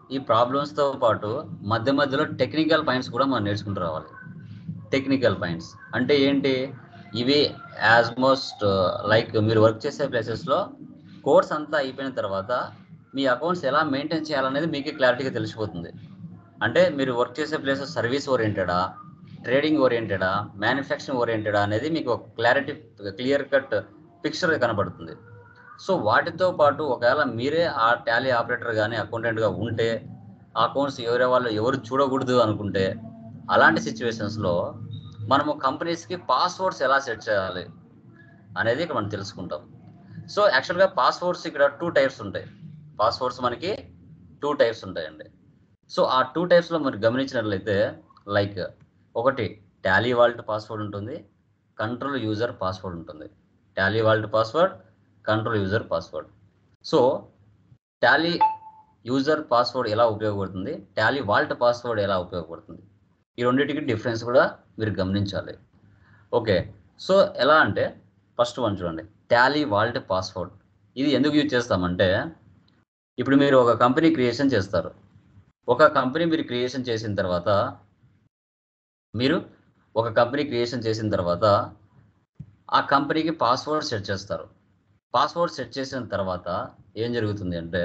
ఈ ప్రాబ్లమ్స్తో పాటు మధ్య మధ్యలో టెక్నికల్ పాయింట్స్ కూడా మనం నేర్చుకుంటూ రావాలి టెక్నికల్ పాయింట్స్ అంటే ఏంటి ఇవి యాజ్ మోస్ట్ లైక్ మీరు వర్క్ చేసే ప్లేసెస్లో కోర్స్ అంతా అయిపోయిన తర్వాత మీ అకౌంట్స్ ఎలా మెయింటైన్ చేయాలనేది మీకు క్లారిటీగా తెలిసిపోతుంది అంటే మీరు వర్క్ చేసే ప్లేసెస్ సర్వీస్ ఓరియంటెడా ట్రేడింగ్ ఓరియంటెడా మ్యానుఫ్యాక్చరింగ్ ఓరియంటెడా అనేది మీకు ఒక క్లారిటీ క్లియర్ కట్ పిక్చర్ కనబడుతుంది సో వాటితో పాటు ఒకవేళ మీరే ఆ టాలీ ఆపరేటర్ కానీ అకౌంటెంట్గా ఉంటే ఆ అకౌంట్స్ ఎవరే వాళ్ళు ఎవరు చూడకూడదు అనుకుంటే అలాంటి సిచ్యువేషన్స్లో మనము కంపెనీస్కి పాస్వర్డ్స్ ఎలా సెట్ చేయాలి అనేది ఇక్కడ మనం తెలుసుకుంటాం సో యాక్చువల్గా పాస్వర్డ్స్ ఇక్కడ టూ టైప్స్ ఉంటాయి పాస్వర్డ్స్ మనకి టూ టైప్స్ ఉంటాయండి సో ఆ టూ టైప్స్లో మీరు గమనించినట్లయితే లైక్ ఒకటి టాలీ వాల్ట్ పాస్వర్డ్ ఉంటుంది కంట్రోల్ యూజర్ పాస్వర్డ్ ఉంటుంది Tally vault password control user password so Tally user password ఎలా ఉపయోగపడుతుంది టాలీ వాల్ట్ పాస్వర్డ్ ఎలా ఉపయోగపడుతుంది ఈ రెండింటికి డిఫరెన్స్ కూడా మీరు గమనించాలి ఓకే సో ఎలా అంటే ఫస్ట్ వన్ చూడండి టాలీ వాల్ట్ పాస్వర్డ్ ఇది ఎందుకు యూజ్ చేస్తామంటే ఇప్పుడు మీరు ఒక కంపెనీ క్రియేషన్ చేస్తారు ఒక కంపెనీ మీరు క్రియేషన్ చేసిన తర్వాత మీరు ఒక కంపెనీ క్రియేషన్ చేసిన తర్వాత ఆ కంపెనీకి పాస్వర్డ్ సెట్ చేస్తారు పాస్వర్డ్ సెట్ చేసిన తర్వాత ఏం జరుగుతుంది అంటే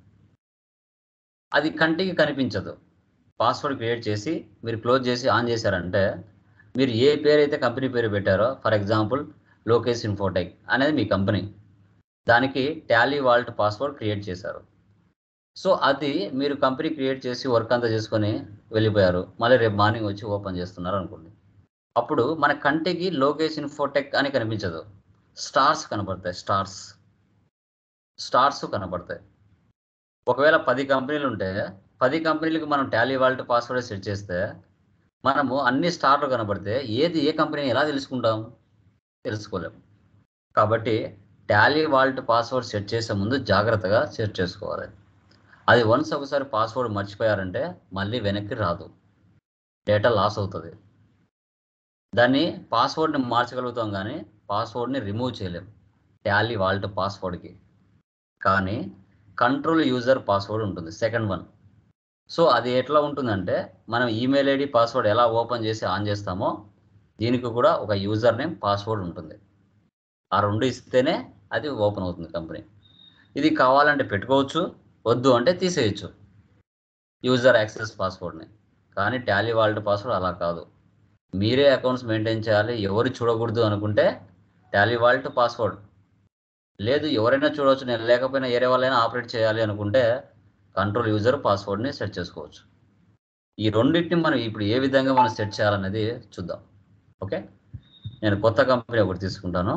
అది కంటికి కనిపించదు పాస్వర్డ్ క్రియేట్ చేసి మీరు క్లోజ్ చేసి ఆన్ చేశారంటే మీరు ఏ పేరు అయితే కంపెనీ పేరు పెట్టారో ఫర్ ఎగ్జాంపుల్ లోకేష్ ఇన్ఫోటెక్ అనేది మీ కంపెనీ దానికి టాలీ వాల్ట్ పాస్వర్డ్ క్రియేట్ చేశారు సో అది మీరు కంపెనీ క్రియేట్ చేసి వర్క్ అంతా చేసుకొని వెళ్ళిపోయారు మళ్ళీ రేపు మార్నింగ్ వచ్చి ఓపెన్ చేస్తున్నారు అనుకోండి అప్పుడు మన కంటికి లోకేష్ ఇన్ఫోటెక్ అని కనిపించదు స్టార్స్ కనపడతాయి స్టార్స్ స్టార్స్ కనపడతాయి ఒకవేళ పది కంపెనీలు ఉంటే పది కంపెనీలకు మనం టాలీ వాల్ట్ పాస్వర్డ్ సెట్ చేస్తే మనము అన్ని స్టార్లు కనబడితే ఏది ఏ కంపెనీ ఎలా తెలుసుకుంటాం తెలుసుకోలేము కాబట్టి టాలీ వాల్ట్ పాస్వర్డ్ సెట్ చేసే ముందు జాగ్రత్తగా సెట్ చేసుకోవాలి అది వన్స్ ఒకసారి పాస్వర్డ్ మర్చిపోయారంటే మళ్ళీ వెనక్కి రాదు డేటా లాస్ అవుతుంది దాన్ని పాస్వర్డ్ని మార్చగలుగుతాం కానీ పాస్వర్డ్ని రిమూవ్ చేయలేం టాలీ వాల్ట్ పాస్వర్డ్కి కానీ కంట్రోల్ యూజర్ పాస్వర్డ్ ఉంటుంది సెకండ్ వన్ సో అది ఎట్లా ఉంటుందంటే మనం ఈమెయిల్ ఐడి పాస్వర్డ్ ఎలా ఓపెన్ చేసి ఆన్ చేస్తామో దీనికి కూడా ఒక యూజర్ నేమ్ పాస్వర్డ్ ఉంటుంది ఆ రెండు ఇస్తేనే అది ఓపెన్ అవుతుంది కంపెనీ ఇది కావాలంటే పెట్టుకోవచ్చు వద్దు అంటే తీసేయచ్చు యూజర్ యాక్సెస్ పాస్వర్డ్ని కానీ టాలీ వాల్ట్ పాస్వర్డ్ అలా కాదు మీరే అకౌంట్స్ మెయింటైన్ చేయాలి ఎవరు చూడకూడదు అనుకుంటే టాలీ వాల్ట్ పాస్వర్డ్ లేదు ఎవరైనా చూడవచ్చు నేను లేకపోయినా వేరే వాళ్ళైనా ఆపరేట్ చేయాలి అనుకుంటే కంట్రోల్ యూజర్ పాస్వర్డ్ని సెట్ చేసుకోవచ్చు ఈ రెండింటిని మనం ఇప్పుడు ఏ విధంగా మనం సెట్ చేయాలనేది చూద్దాం ఓకే నేను కొత్త కంపెనీ ఒకటి తీసుకుంటాను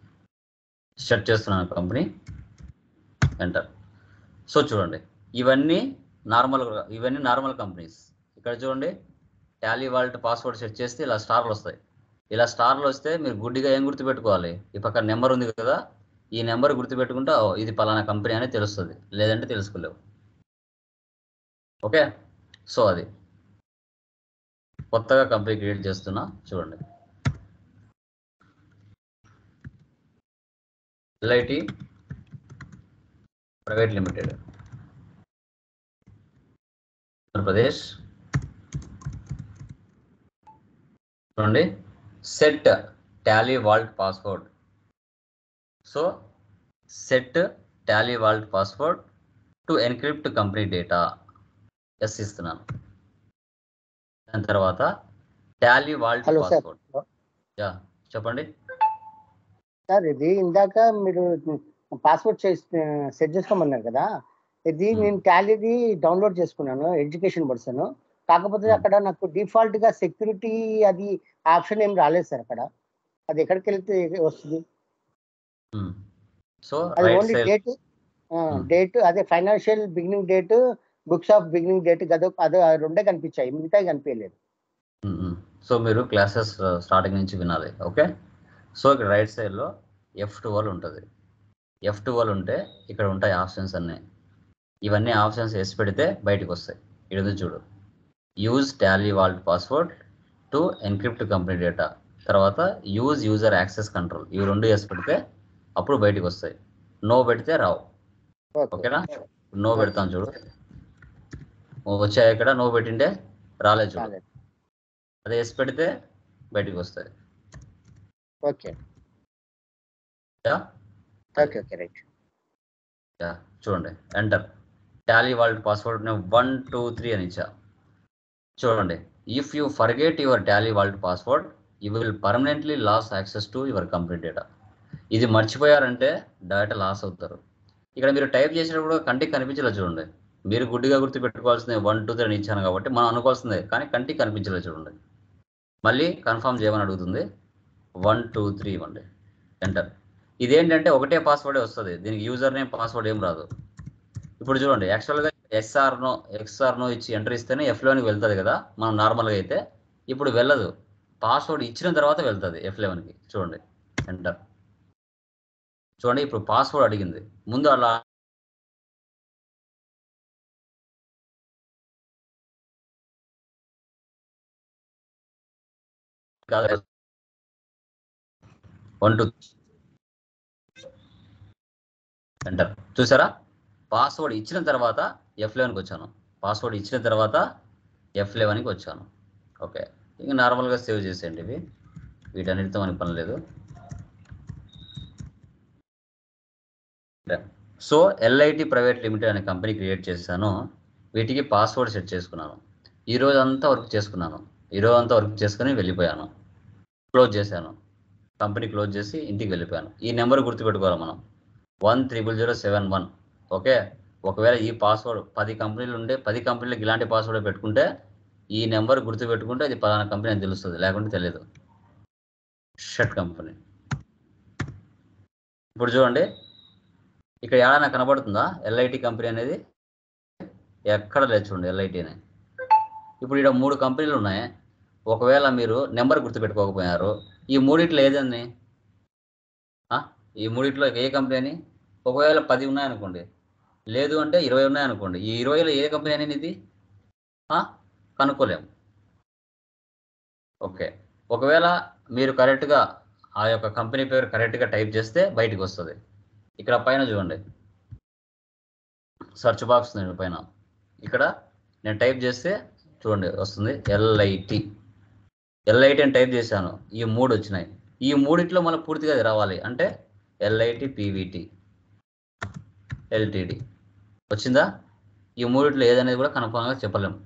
సెట్ చేస్తున్నాను కంపెనీ ఎంటర్ సో చూడండి ఇవన్నీ నార్మల్ ఇవన్నీ నార్మల్ కంపెనీస్ ఇక్కడ చూడండి టాలీ వాల్ట్ పాస్వర్డ్ సెట్ చేస్తే ఇలా స్టార్లు వస్తాయి ఇలా స్టార్లు వస్తే మీరు గుడ్డిగా ఏం గుర్తుపెట్టుకోవాలి ఈ పక్కన నెంబర్ ఉంది కదా ఈ నెంబర్ గుర్తుపెట్టుకుంటే ఓ, ఇది పలానా కంపెనీ అని తెలుస్తుంది లేదంటే తెలుసుకోలేవు ఓకే సో అది కొత్తగా కంపెనీ క్రియేట్ చేస్తున్నా చూడండి ఎల్ఐటి ప్రైవేట్ లిమిటెడ్ ఆంధ్రప్రదేశ్ చూడండి set Tally vault password so set Tally vault password to encrypt company data yes ఇస్తున్నాను దాని తర్వాత Tally vault Hello, sir. Password yeah చెప్పండి సార్ ఇది ఇందాక మీరు పాస్వర్డ్ సెట్ చేసుకోమన్నారు కదా ఇది Hmm. నేను టాలీది డౌన్లోడ్ చేసుకున్నాను ఎడ్యుకేషన్ పర్సన్ కాకపోతే Hmm. అక్కడ నాకు డిఫాల్ట్ గా సెక్యూరిటీ అది ఆప్షన్ ఏం రాలేదు సార్ అక్కడ అది ఎక్కడికి వెళ్తే వస్తుంది సో అది right only side date date అదే financial beginning date books of beginning date గదో అదో ఆ రెండే కనిపించాయి మిగతా కనిపించలేదు సో మీరు క్లాసెస్ స్టార్టింగ్ నుంచి వినాలి ఓకే సో ఇక్కడ రైట్ సైడ్లో ఎఫ్ ట్వెల్వ్ ఉంటుంది ఎఫ్ ట్వెల్వ్ ఉంటే ఇక్కడ ఉంటాయి ఆప్షన్స్ అన్నీ ఇవన్నీ ఆప్షన్స్ వేసి పెడితే బయటకు వస్తాయి ఇది చూడు use Tally vault password to encrypt company data తర్వాత యూజ్ యూజర్ యాక్సెస్ కంట్రోల్ ఇవి రెండు వేసి పెడితే అప్పుడు బయటకు వస్తాయి నో పెడితే రావు ఓకే ఓకేనా నో పెడతాను చూడు వచ్చాయి ఇక్కడ నువ్వు పెట్టింటే రాలేదు చూడు రాలేదు. అదే ఎస్ పెడితే బయటికి వస్తాయి okay yeah? Okay okay right yeah, చూడండి ఎంటర్ టాలీ వాల్ట్ పాస్వర్డ్ నేను వన్ టూ త్రీ అని ఇచ్చా చూడండి if you forget your Tally vault password you will permanently lose access to your complete data ఇది మర్చిపోయారంటే డేటా లాస్ అవుతారు ఇక్కడ మీరు టైప్ చేసినప్పుడు కంటికి కనిపించేలా చూడండి మీరు గుడ్డిగా గుర్తు పెట్టుకోవాల్సిందే వన్ టూ త్రీ అని ఇచ్చాను కాబట్టి మనం అనుకోవాల్సిందే కానీ కంటికి కనిపించేలా చూడండి మళ్ళీ కన్ఫర్మ్ చేయమని అడుగుతుంది వన్ టూ త్రీ ఇవ్వండి ఎంటర్ ఇదేంటంటే ఒకటే పాస్వర్డే వస్తుంది దీనికి యూజర్ నేమ్ పాస్వర్డ్ ఏం రాదు ఇప్పుడు చూడండి యాక్చువల్గా ఎక్స్ఆర్నో ఎక్స్ఆర్నో ఇచ్చి ఎంటర్ ఇస్తేనే ఎఫ్లోనికి వెళ్తుంది కదా మనం నార్మల్గా అయితే ఇప్పుడు వెళ్ళదు పాస్వర్డ్ ఇచ్చిన తర్వాత వెళ్తుంది ఎఫ్ లెవెన్కి చూడండి ఎంటర్ చూడండి ఇప్పుడు పాస్వర్డ్ అడిగింది ముందు అలా కాదు వన్ టూ ఎంటర్ చూసారా పాస్వర్డ్ ఇచ్చిన తర్వాత ఎఫ్ లెవెన్కి వచ్చాను పాస్వర్డ్ ఇచ్చిన తర్వాత ఎఫ్ లెవెన్కి వచ్చాను ఓకే ఇంకా నార్మల్గా సేవ్ చేసేయండి ఇవి వీటన్నిటితో మనకి పని లేదు సో ఎల్ఐటి ప్రైవేట్ లిమిటెడ్ అనే కంపెనీ క్రియేట్ చేశాను వీటికి పాస్వర్డ్ సెట్ చేసుకున్నాను ఈ రోజు అంతా వర్క్ చేసుకున్నాను ఈ రోజు అంతా వర్క్ చేసుకుని వెళ్ళిపోయాను క్లోజ్ చేశాను కంపెనీ క్లోజ్ చేసి ఇంటికి వెళ్ళిపోయాను ఈ నెంబర్ గుర్తుపెట్టుకోవాలి మనం one triple zero seven one okay ఒకవేళ ఈ పాస్వర్డ్ పది కంపెనీలు ఉంటే పది కంపెనీలకు ఇలాంటి పాస్వర్డ్ పెట్టుకుంటే ఈ నెంబర్ గుర్తుపెట్టుకుంటే అది పలానా కంపెనీ అని తెలుస్తుంది లేకుంటే తెలియదు షర్ట్ కంపెనీ ఇప్పుడు చూడండి ఇక్కడ ఏడైనా కనబడుతుందా ఎల్ఐటి కంపెనీ అనేది ఎక్కడ లేదు చూడండి ఎల్ఐటి అని ఇప్పుడు ఇక్కడ మూడు కంపెనీలు ఉన్నాయి ఒకవేళ మీరు నెంబర్ గుర్తుపెట్టుకోకపోయారు ఈ మూడిట్లో ఏదండి ఆ? ఈ మూడిట్లో ఏ కంపెనీ అని ఒకవేళ పది ఉన్నాయనుకోండి లేదు అంటే ఇరవై ఉన్నాయనుకోండి ఈ ఇరవైలో ఏ కంపెనీ అనేది ఇది ఆ? కనుక్కోలేము ఓకే ఒకవేళ మీరు కరెక్ట్గా ఆ యొక్క కంపెనీ పేరు కరెక్ట్గా టైప్ చేస్తే బయటికి వస్తుంది ఇక్కడ పైన చూడండి సెర్చ్ బాక్స్ ఉంది పైన ఇక్కడ నేను టైప్ చేస్తే చూడండి వస్తుంది ఎల్ఐటి ఎల్ఐటి అని టైప్ చేశాను ఈ మూడు వచ్చినాయి ఈ మూడిట్లో మనకు పూర్తిగా అది రావాలి అంటే ఎల్ఐటి పీవీటీ ఎల్టీడి వచ్చిందా ఈ మూడిట్లో ఏదనేది కూడా కన్ఫామ్గా చెప్పలేము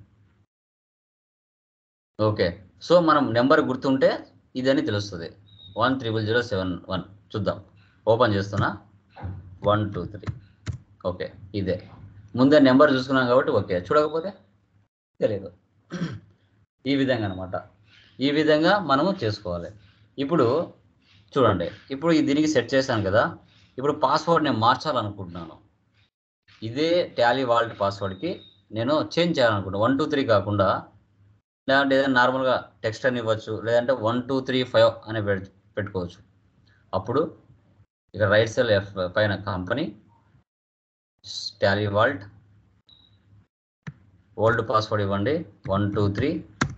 ఓకే సో మనం నెంబర్ గుర్తుంటే ఇదని తెలుస్తుంది one triple zero seven one చూద్దాం ఓపెన్ చేస్తున్నా వన్ టూ త్రీ ఓకే ఇదే ముందే నెంబర్ చూసుకున్నాం కాబట్టి ఓకే చూడకపోతే తెలియదు ఈ విధంగా అనమాట ఈ విధంగా మనము చేసుకోవాలి ఇప్పుడు చూడండి ఇప్పుడు ఈ దీనికి సెట్ చేశాను కదా ఇప్పుడు పాస్వర్డ్ నేను మార్చాలనుకుంటున్నాను ఇదే టాలీ వాల్ట్ పాస్వర్డ్కి నేను చేంజ్ చేయాలనుకుంటున్నాను వన్ టూ త్రీ కాకుండా లేదంటే ఏదైనా నార్మల్గా టెక్స్ట్ అని ఇవ్వచ్చు లేదంటే వన్ టూ త్రీ ఫైవ్ అని పెట్- పెట్టుకోవచ్చు అప్పుడు ఇక రైట్ సైడ్ ఎఫ్ పైన company Tally vault old password ఇవ్వండి one two three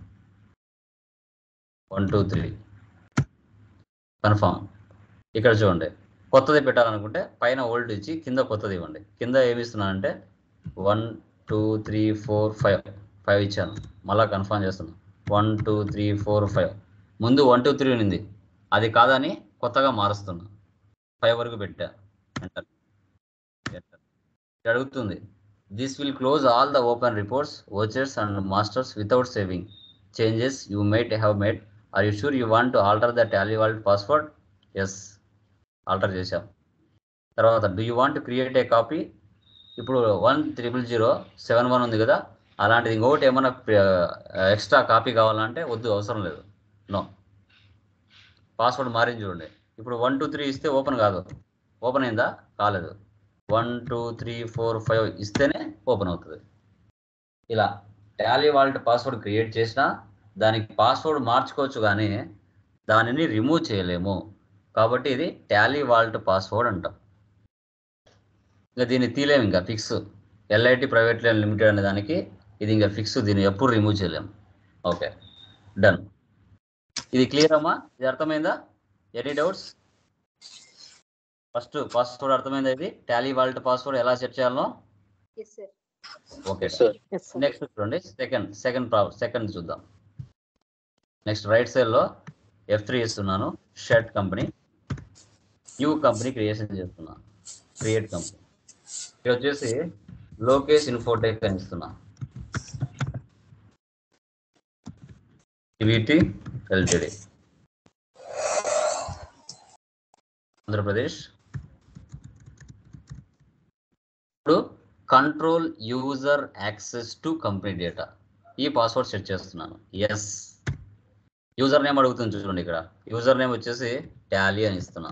one two three confirm ఇక్కడ చూడండి కొత్తది పెట్టాలనుకుంటే పైన ఓల్డ్ ఇచ్చి కింద కొత్తది ఇవ్వండి కింద ఏమి ఇస్తున్నానంటే one two three four five five ఇచ్చాను మళ్ళీ కన్ఫర్మ్ చేస్తున్నాను one two three four five ముందు వన్ టూ త్రీ ఉంది అది కాదని కొత్తగా మారుస్తున్నా ఫైవ్ వరకు పెట్టా ఎంటర్ ఎంటర్ ఇది అడుగుతుంది this will close all the open reports vouchers and masters without saving changes you might have made are you sure you want to alter the Tally vault password yes alter చేశాం తర్వాత do you want create a copy ఇప్పుడు one triple zero seven one ఉంది కదా అలాంటిది ఇంకొకటి ఏమైనా extra copy కావాలంటే వద్దు అవసరం లేదు నో పాస్వర్డ్ మారింది చూడండి ఇప్పుడు వన్ టూ త్రీ ఇస్తే ఓపెన్ కాదు ఓపెన్ అయిందా కాలేదు one two three four five ఇస్తేనే ఓపెన్ అవుతుంది ఇలా టాలీ వాల్ట్ పాస్వర్డ్ క్రియేట్ చేసినా దానికి పాస్వర్డ్ మార్చుకోవచ్చు కానీ దానిని రిమూవ్ చేయలేము కాబట్టి ఇది టాలీ వాల్ట్ పాస్వర్డ్ అంటాం ఇంకా దీన్ని తీలేము ఇంకా fix LIT private line limited అనే దానికి ఇది ఇంకా ఫిక్స్ దీన్ని ఎప్పుడు రిమూవ్ చేయలేము ఓకే డన్ ఇది క్లియర్ అమ్మా ఇది అర్థమైందా ఎనీ డౌట్స్ ఫస్ట్ పాస్వర్డ్ అర్థమైందా ఇది టాలీ వాల్ట్ పాస్వర్డ్ ఎలా సెట్ చేయాలనో yes sir okay sir yes sir next చూడండి సెకండ్ సెకండ్ సెకండ్ చూద్దాం నెక్స్ట్ రైట్ సైడ్ లో ఎఫ్ త్రీ ఇస్తున్నాను shut company new company creation చేస్తున్నా క్రియేట్ కంపెనీ ఇక్కడ వచ్చేసి లోకేష్ ఇన్ఫోటెక్ అని ఇస్తున్నా విటి ఎల్టీడీ ఆంధ్రప్రదేశ్ ఇప్పుడు control user access to company data ఈ పాస్వర్డ్ సెట్ చేస్తున్నాను ఎస్ యూజర్ నేమ్ అడుగుతుంది చూడండి ఇక్కడ యూజర్ నేమ్ వచ్చేసి టాలీ అని ఇస్తున్నా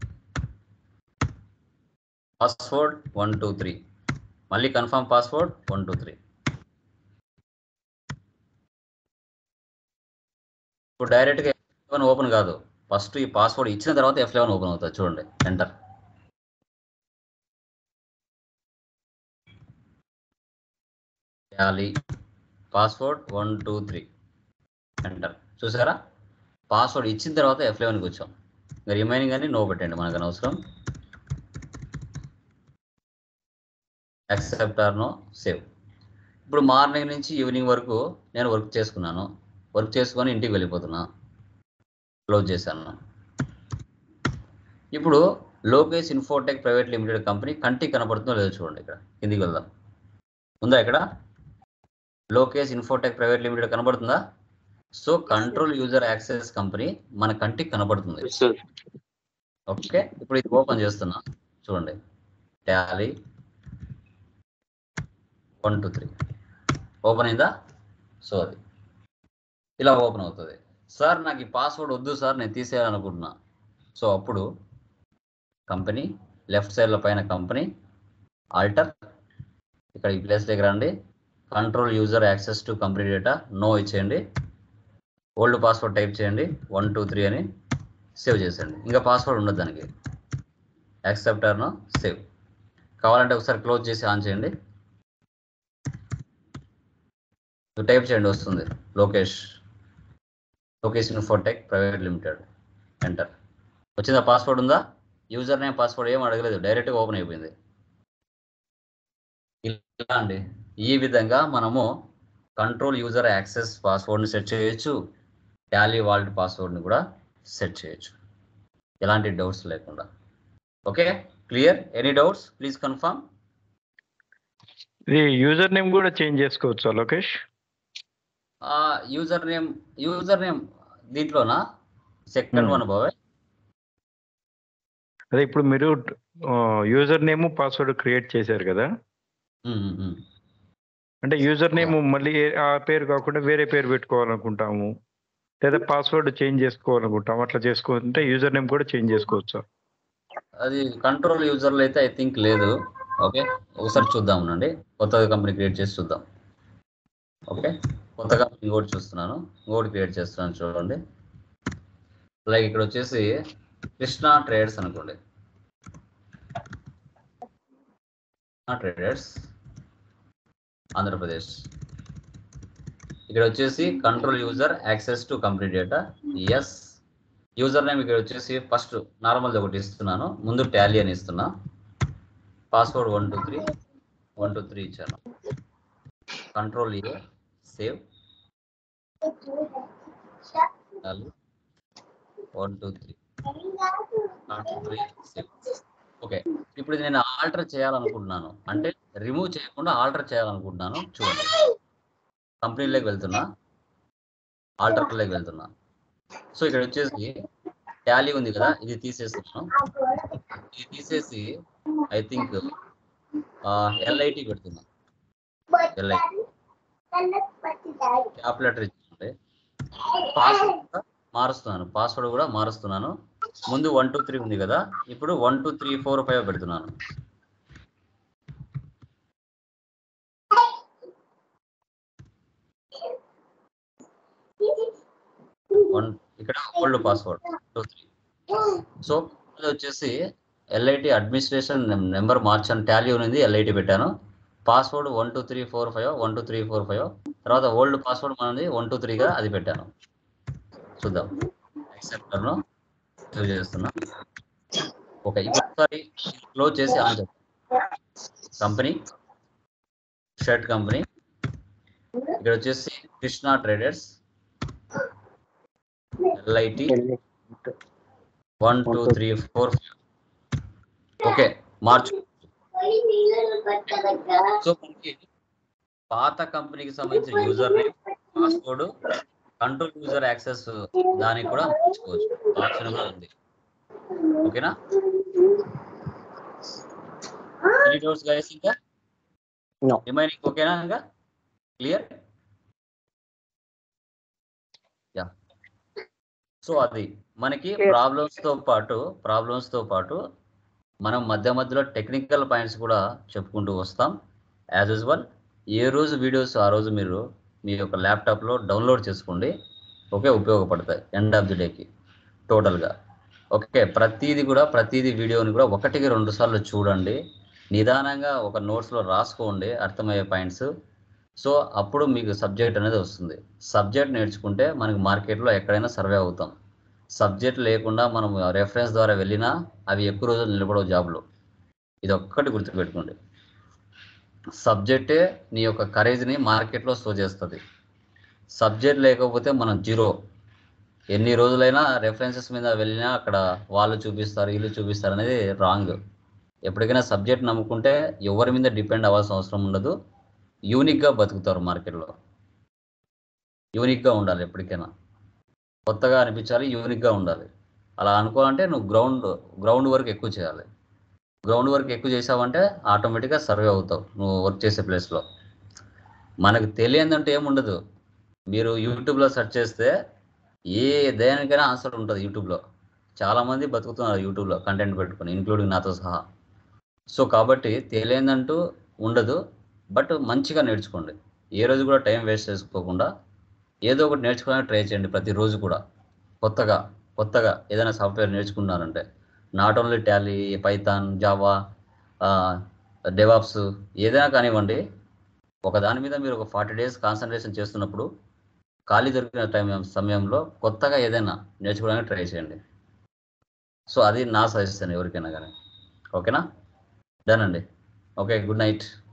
పాస్వర్డ్ వన్ టూ త్రీ మళ్ళీ confirm password one two three ఇప్పుడు డైరెక్ట్గా ఎఫ్ లెవెన్ ఓపెన్ కాదు ఫస్ట్ ఈ పాస్వర్డ్ ఇచ్చిన తర్వాత ఎఫ్ లెవెన్ ఓపెన్ అవుతుంది చూడండి enter Tally password one two three enter చూసారా పాస్వర్డ్ ఇచ్చిన తర్వాత ఎఫ్ లెవెన్కి వచ్చాం ఇంకా రిమైనింగ్ అని నో పెట్టండి మనకు అనవసరం యాక్సెప్ట్ ఆర్ నో సేవ్ ఇప్పుడు మార్నింగ్ నుంచి ఈవినింగ్ వరకు నేను వర్క్ చేసుకున్నాను వర్క్ చేసుకొని ఇంటికి వెళ్ళిపోతున్నా క్లోజ్ చేశాను ఇప్పుడు Lokesh Infotech private limited company కంటికి కనపడుతుందో లేదో చూడండి ఇక్కడ కిందికి వెళ్దాం ఉందా ఇక్కడ లోకేష్ ఇన్ఫోటెక్ ప్రైవేట్ లిమిటెడ్ కనబడుతుందా so control user access company మన కంటికి కనబడుతుంది సార్ ఓకే ఇప్పుడు ఇది ఓపెన్ చేస్తున్నా చూడండి Tally one two three open అయిందా సో అది ఇలా ఓపెన్ అవుతుంది సార్ నాకు ఈ పాస్వర్డ్ వద్దు సార్ నేను తీసేయాలనుకుంటున్నా సో అప్పుడు కంపెనీ లెఫ్ట్ సైడ్లో పైన కంపెనీ ఆల్టర్ ఇక్కడ ఈ ప్లేస్ దగ్గర రండి control user access to company data no ఇచ్చేయండి ఓల్డ్ పాస్వర్డ్ టైప్ చేయండి వన్ టూ త్రీ అని సేవ్ చేసేయండి ఇంకా పాస్వర్డ్ ఉండదు దానికి యాక్సెప్టర్ను సేవ్ కావాలంటే ఒకసారి క్లోజ్ చేసి ఆన్ చేయండి టైప్ చేయండి వస్తుంది Lokesh Lokesh Infotech private limited enter వచ్చిందా పాస్వర్డ్ ఉందా యూజర్ నేమ్ పాస్వర్డ్ ఏం అడగలేదు డైరెక్ట్గా ఓపెన్ అయిపోయింది ఇలా అండి ఈ విధంగా మనము కంట్రోల్ యూజర్ యాక్సెస్ పాస్వర్డ్ని సెట్ చేయొచ్చు టాలీ వాల్ట్ పాస్వర్డ్ని కూడా సెట్ చేయొచ్చు ఎలాంటి డౌట్స్ లేకుండా okay clear any doubts please confirm ఇది యూజర్ నేమ్ కూడా చేంజ్ చేసుకోవచ్చా Lokesh user name user name దీంట్లోనా సెకండ్ Hmm. వన్ బాబాయ్ అదే ఇప్పుడు మీరు యూజర్ నేమ్ పాస్వర్డ్ క్రియేట్ చేశారు కదా ఉమ్, ఉమ్, ఉమ్. అంటే యూజర్ నేమ్ మళ్ళీ ఏ- ఆ పేరు కాకుండా వేరే పేరు పెట్టుకోవాలనుకుంటాము లేదా పాస్వర్డ్ చేంజ్ చేసుకోవాలనుకుంటాం అట్లా చేసుకుంటే యూజర్ నేమ్ కూడా చేంజ్ చేసుకోవచ్చా అది కంట్రోల్ యూజర్లో అయితే ఐ థింక్ లేదు ఓకే ఒకసారి చూద్దాం ఉండండి కొత్త కంపెనీ క్రియేట్ చేసి చూద్దాం ఓకే కొత్త కంపెనీ ఇంకోటి చూస్తున్నాను ఇంకోటి క్రియేట్ చేస్తున్నాను చూడండి లైక్ ఇక్కడ వచ్చేసి కృష్ణా ట్రేడర్స్ అనుకోండి కృష్ణా ట్రేడర్స్ ఆంధ్రప్రదేశ్ ఇక్కడ వచ్చేసి control user access to complete data yes user name ఇక్కడ వచ్చేసి ఫస్ట్ నార్మల్ ఒకటి ఇస్తున్నాను ముందు టాలీ అని ఇస్తున్నా password one two three one two three ఇచ్చాను control A save Tally one two three three save okay ఇప్పుడు ఇది నేను ఆల్టర్ చేయాలనుకుంటున్నాను అంటే రిమూవ్ చేయకుండా ఆల్టర్ చేయాలనుకుంటున్నాను చూడండి కంపెనీలోకి వెళ్తున్నా ఆల్టర్లోకి వెళ్తున్నా సో ఇక్కడ వచ్చేసి టాలీ ఉంది కదా ఇది తీసేస్తున్నాను ఇది తీసేసి ఐ థింక్ ఎల్ఐటి పెడుతున్నా ఎల్ఐటి క్యాప్ లెటర్ ఇచ్చింది పాస్వర్డ్ కూడా మారుస్తున్నాను పాస్వర్డ్ కూడా మారుస్తున్నాను ముందు వన్ టూ త్రీ ఉంది కదా ఇప్పుడు one two three four five పెడుతున్నాను వన్ ఇక్కడ old password two three so ఇది వచ్చేసి ఎల్ఐటి అడ్మినిస్ట్రేషన్ నెంబర్ మార్చాను టాలీ ఉంది ఎల్ఐటి పెట్టాను password one two three four five one two three four five తర్వాత ఓల్డ్ పాస్వర్డ్ మనది వన్ టూ త్రీగా అది పెట్టాను చూద్దాం యాక్సెప్టర్ను సేవ్ చేస్తున్నా ఓకే ఇప్పుడు ఒకసారి క్లోజ్ చేసి ఆన్ చేద్దాం కంపెనీ షర్ట్ కంపెనీ ఇక్కడ వచ్చేసి Krishna traders LIT one two three four okay మార్చు సో మనకి పాత కంపెనీకి సంబంధించిన user name password control user access దానికి కూడా మార్చుకోవచ్చు ఆప్షన్ కూడా ఉంది ఓకేనా ఎనీ డౌట్స్ గైస్ ఇంకా No. రిమైనింగ్ ఓకేనా ఇంకా క్లియర్ యా సో అది మనకి Clear. ప్రాబ్లమ్స్ తో పాటు ప్రాబ్లమ్స్ తో పాటు మనం మధ్య మధ్యలో టెక్నికల్ పాయింట్స్ కూడా చెప్పుకుంటూ వస్తాం యాజ్ యూజువల్ ఏ రోజు వీడియోస్ ఆ రోజు మీరు మీ యొక్క ల్యాప్టాప్లో డౌన్లోడ్ చేసుకోండి ఓకే ఉపయోగపడతాయి ఎండ్ ఆఫ్ ది డేకి టోటల్గా ఓకే ప్రతిదీ కూడా ప్రతిదీ వీడియోని కూడా ఒకటికి రెండు సార్లు చూడండి నిదానంగా ఒక నోట్స్లో రాసుకోండి అర్థమయ్యే పాయింట్స్ సో అప్పుడు మీకు సబ్జెక్ట్ అనేది వస్తుంది సబ్జెక్ట్ నేర్చుకుంటే మనకి మార్కెట్లో ఎక్కడైనా సర్వే అవుతాం సబ్జెక్ట్ లేకుండా మనం రెఫరెన్స్ ద్వారా వెళ్ళినా అవి ఎక్కువ రోజులు నిలబడవు జాబ్లో ఇది ఒక్కటి గుర్తుపెట్టుకోండి సబ్జెక్టే నీ యొక్క కరేజ్ని మార్కెట్లో షో చేస్తుంది సబ్జెక్ట్ లేకపోతే మనం జీరో ఎన్ని రోజులైనా రెఫరెన్సెస్ మీద వెళ్ళినా అక్కడ వాళ్ళు చూపిస్తారు వీళ్ళు చూపిస్తారు అనేది రాంగ్ ఎప్పటికైనా సబ్జెక్ట్ నమ్ముకుంటే ఎవరి మీద డిపెండ్ అవ్వాల్సిన అవసరం ఉండదు యూనిక్గా బతుకుతారు మార్కెట్లో యూనిక్గా ఉండాలి ఎప్పటికైనా కొత్తగా అనిపించాలి యూనిక్గా ఉండాలి అలా అనుకోవాలంటే నువ్వు గ్రౌండ్ గ్రౌండ్ వర్క్ ఎక్కువ చేయాలి గ్రౌండ్ వర్క్ ఎక్కువ చేసావంటే ఆటోమేటిక్గా సర్వే అవుతావు నువ్వు వర్క్ చేసే ప్లేస్లో మనకు తెలియదంటే ఏముండదు మీరు యూట్యూబ్లో సెర్చ్ చేస్తే ఏ దేనికైనా ఆన్సర్ ఉంటుంది యూట్యూబ్లో చాలామంది బతుకుతున్నారు యూట్యూబ్లో కంటెంట్ పెట్టుకొని ఇంక్లూడింగ్ నాతో సహా సో కాబట్టి తెలియదంటూ ఉండదు బట్ మంచిగా నేర్చుకోండి ఏ రోజు కూడా టైం వేస్ట్ చేసుకోకుండా ఏదో ఒకటి నేర్చుకోవడానికి ట్రై చేయండి ప్రతిరోజు కూడా కొత్తగా కొత్తగా ఏదైనా సాఫ్ట్వేర్ నేర్చుకున్నారంటే not only Tally Python Java DevOps ఏదైనా కానివ్వండి ఒక దాని మీద మీరు ఒక ఫార్టీ డేస్ కాన్సన్ట్రేషన్ చేస్తున్నప్పుడు ఖాళీ దొరికిన టైం సమయంలో కొత్తగా ఏదైనా నేర్చుకోవడానికి ట్రై చేయండి సో అది నా సజెషన్ ఎవరికైనా కానీ ఓకేనా డన్ అండి ఓకే గుడ్ నైట్